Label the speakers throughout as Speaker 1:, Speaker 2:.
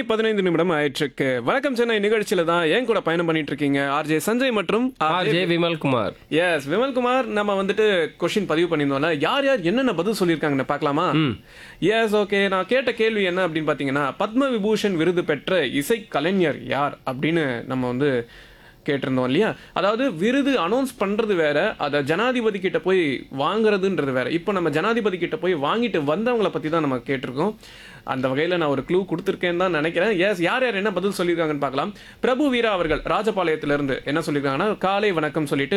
Speaker 1: பதினைந்து நிமிடம் ஆயிட்டிருக்கு வணக்கம் சென்னை நிகழ்ச்சியில தான் என் கூட பயணம் பண்ணிட்டு இருக்கீங்க ஆர்ஜே சஞ்சய் மற்றும்
Speaker 2: ஆர்ஜே விமல்குமார்
Speaker 1: எஸ் விமல்குமார் நம்ம வந்துட்டு கொஸ்டின் பதிவு பண்ணியிருந்தோம்ல யார் யார் என்னென்ன பதில் சொல்லியிருக்காங்கன்னு பார்க்கலாமா எஸ் ஓகே நான் கேட்ட கேள்வி என்ன அப்படின்னு பார்த்தீங்கன்னா பத்ம விபூஷன் விருது பெற்ற இசை கலைஞர் யார் அப்படின்னு நம்ம வந்து கேட்டிருந்தோம் இல்லையா அதாவது விருது அனௌன்ஸ் பண்றது வேற அதை ஜனாதிபதி கிட்ட போய் வாங்குறதுன்றது வேற இப்போ நம்ம ஜனாதிபதி கிட்ட போய் வாங்கிட்டு வந்தவங்கள பத்தி தான் நம்ம கேட்டிருக்கோம் அந்த வகையில் நான் ஒரு க்ளூ கொடுத்துருக்கேன்னு தான் நினைக்கிறேன் எஸ் யார் யார் என்ன பதில் சொல்லியிருக்காங்கன்னு பார்க்கலாம் பிரபு வீரா அவர்கள் ராஜபாளையத்திலிருந்து என்ன சொல்லியிருக்காங்கன்னா காலை வணக்கம் சொல்லிட்டு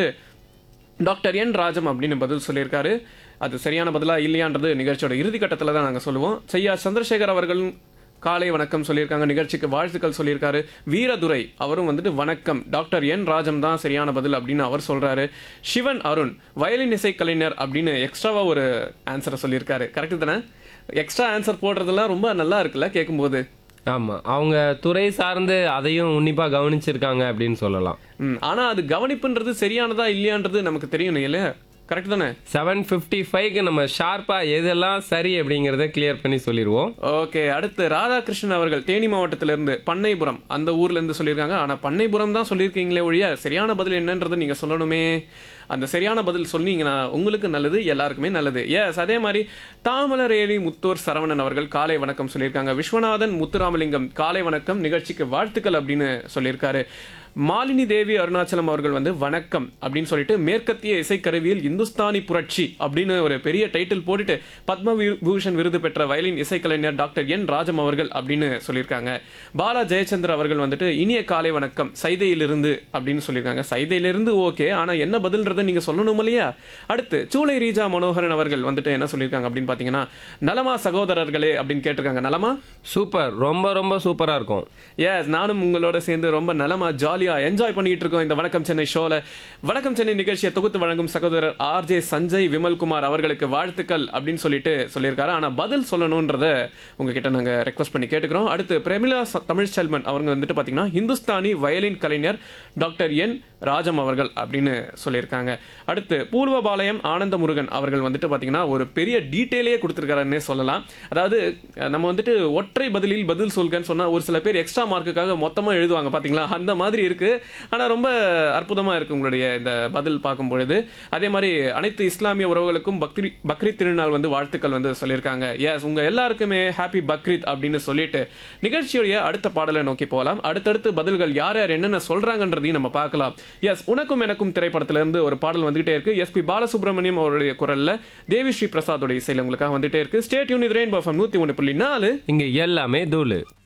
Speaker 1: டாக்டர் என் ராஜம் அப்படின்னு பதில் சொல்லியிருக்காரு அது சரியான பதிலா இல்லையான்றது நிகழ்ச்சியோட இறுதி கட்டத்தில் தான் நாங்கள் சொல்லுவோம் செய்யா சந்திரசேகர் அவர்கள் காலை வணக்கம் சொல்லியிருக்காங்க நிகழ்ச்சிக்கு வாழ்த்துக்கள் சொல்லியிருக்காரு வீரதுரை அவரும் வந்துட்டு வணக்கம் டாக்டர் என் ராஜம் தான் சரியான பதில் அப்படின்னு அவர் சொல்றாரு சிவன் அருண் வயலின் இசை கலைஞர் அப்படின்னு எக்ஸ்ட்ராவா ஒரு ஆன்சரை சொல்லியிருக்காரு கரெக்டு தானே எக்ஸ்ட்ரா ஆன்சர் போடுறதெல்லாம் ரொம்ப நல்லா இருக்குல்ல கேட்கும்போது
Speaker 2: ஆமா அவங்க துறை சார்ந்து அதையும் உன்னிப்பா கவனிச்சிருக்காங்க அப்படின்னு சொல்லலாம்
Speaker 1: ம் ஆனால் அது கவனிப்புன்றது சரியானதா இல்லையான்றது நமக்கு தெரியணும் இல்லையா கரெக்ட் தானே
Speaker 2: செவன் ஃபிஃப்டி ஃபைவ்க்கு நம்ம ஷார்ப்பா எதெல்லாம் சரி அப்படிங்கிறத கிளியர் பண்ணி சொல்லிடுவோம்
Speaker 1: ஓகே அடுத்து ராதாகிருஷ்ணன் அவர்கள் தேனி மாவட்டத்திலிருந்து பண்ணைபுரம் அந்த ஊர்ல இருந்து சொல்லியிருக்காங்க ஆனா பண்ணைபுரம் தான் சொல்லியிருக்கீங்களே ஒழிய சரியான பதில் என்னன்றது நீங்க சொல்லணுமே அந்த சரியான பதில் சொன்னீங்கன்னா உங்களுக்கு நல்லது எல்லாருக்குமே நல்லது எஸ் அதே மாதிரி தாமலரேணி முத்தூர் சரவணன் அவர்கள் காலை வணக்கம் சொல்லியிருக்காங்க விஸ்வநாதன் முத்துராமலிங்கம் காலை வணக்கம் நிகழ்ச்சிக்கு வாழ்த்துக்கள் அப்படின்னு சொல்லியிருக்காரு மாலினி தேவி அருணாச்சலம் அவர்கள் வந்து வணக்கம் அப்படின்னு சொல்லிட்டு மேற்கத்திய இசைக்கருவியில் இந்துஸ்தானி புரட்சி அப்படின்னு ஒரு பெரிய டைட்டில் போட்டுட்டு பத்ம வி- பூஷன் விருது பெற்ற வயலின் இசைக்கலைஞர் டாக்டர் என் ராஜம் அவர்கள் அப்படின்னு சொல்லியிருக்காங்க பாலா ஜெயச்சந்திர அவர்கள் வந்துட்டு இனிய காலை வணக்கம் சைதையிலிருந்து அப்படின்னு சொல்லியிருக்காங்க சைதையிலிருந்து ஓகே ஆனா என்ன பதில்ன்றதை நீங்க சொல்லணும் இல்லையா அடுத்து சூளை ரீஜா மனோகரன் அவர்கள் வந்துட்டு என்ன சொல்லியிருக்காங்க அப்படின்னு பாத்தீங்கன்னா நலமா சகோதரர்களே அப்படின்னு கேட்டிருக்காங்க நலமா
Speaker 2: சூப்பர் ரொம்ப ரொம்ப சூப்பரா இருக்கும்
Speaker 1: எஸ் நானும் உங்களோட சேர்ந்து ரொம்ப நலமா ஜாலியா என்ஜாய் பண்ணிட்டு இருக்கோம் இந்த வணக்கம் சென்னை ஷோல வணக்கம் சென்னை நிகழ்ச்சியை தொகுத்து வழங்கும் சகோதரர் ஆர்ஜே சஞ்சய் விமல்குமார் அவர்களுக்கு வாழ்த்துக்கள் அப்படின்னு சொல்லிட்டு சொல்லியிருக்காரு ஆனா பதில் சொல்லணுன்றத உங்ககிட்ட நாங்க ரெக்வஸ்ட் பண்ணி கேட்டுக்கிறோம் அடுத்து பிரமிளா ச- தமிழ்ச்செல்வன் அவங்க வந்துட்டு பாத்தீங்கன்னா ஹிந்துஸ்தானி வயலின் கலைஞர் டாக்டர் என் ராஜம் அவர்கள் அப்படின்னு சொல்லியிருக்காங்க அடுத்து பூர்வபாளையம் ஆனந்த முருகன் அவர்கள் வந்துட்டு பாத்தீங்கன்னா ஒரு பெரிய டீட்டெயிலே கொடுத்துருக்காருன்னே சொல்லலாம் அதாவது அஹ், நம்ம வந்துட்டு ஒற்றை பதிலில் பதில் சொல்கன்னு சொன்னா ஒரு சில பேர் எக்ஸ்ட்ரா மார்க்குக்காக மொத்தமா எழுதுவாங்க பாத்தீங்களா அந்த மாதிரி இருக்கு ஆனா ரொம்ப அற்புதமா இருக்கு உங்களுடைய இந்த பதில் பார்க்கும் பொழுது அதே மாதிரி அனைத்து இஸ்லாமிய உறவுகளுக்கும் பக்ரி பக்ரீத் திருநாள் வந்து வாழ்த்துக்கள் வந்து சொல்லியிருக்காங்க எஸ் உங்க எல்லாருக்குமே ஹாப்பி பக்ரீத் அப்படின்னு சொல்லிட்டு நிகழ்ச்சியுடைய அடுத்த பாடலை நோக்கி போகலாம் அடுத்தடுத்து பதில்கள் யார் யார் என்னென்ன சொல்றாங்கன்றதையும் நம்ம பார்க்கலாம் எஸ் உனக்கும் எனக்கும் திரைப்படத்துல இருந்து ஒரு பாடல் வந்துகிட்டே இருக்கு எஸ்பி பாலசுப்ரமணியம் அவருடைய குரல்ல தேவி ஸ்ரீ பிரசாதோட இசையில உங்களுக்காக வந்துட்டே இருக்கு ஸ்டேட் யூனிட் ரெயின் பஃபம் நூத்தி ஒன்று புள்ளி நாலு
Speaker 2: இங்க எல்லாமே தூளு